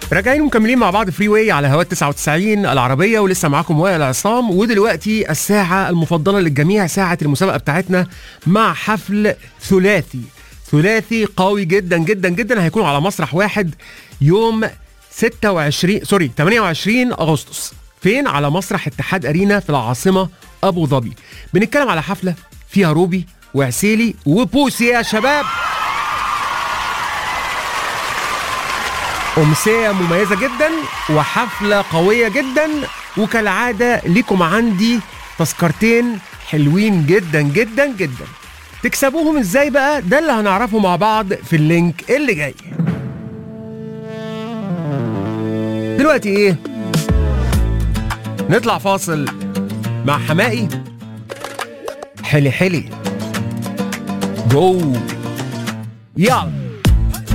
راجعين ومكملين مع بعض فري واي على هواء 99 العربية ولسه معاكم وائل عصام ودلوقتي الساعة المفضلة للجميع ساعة المسابقة بتاعتنا مع حفل ثلاثي ثلاثي قوي جدا جدا جدا هيكون على مسرح واحد يوم 26 سوري 28 اغسطس فين على مسرح اتحاد ارينا في العاصمة ابو ظبي بنتكلم على حفلة فيها روبي وعسيلي وبوسي يا شباب أمسية مميزة جدا وحفلة قوية جدا وكالعادة ليكم عندي تذكرتين حلوين جدا جدا جدا تكسبوهم ازاي بقى ده اللي هنعرفه مع بعض في اللينك اللي جاي دلوقتي ايه نطلع فاصل مع حمائي حلي حلي جو يلا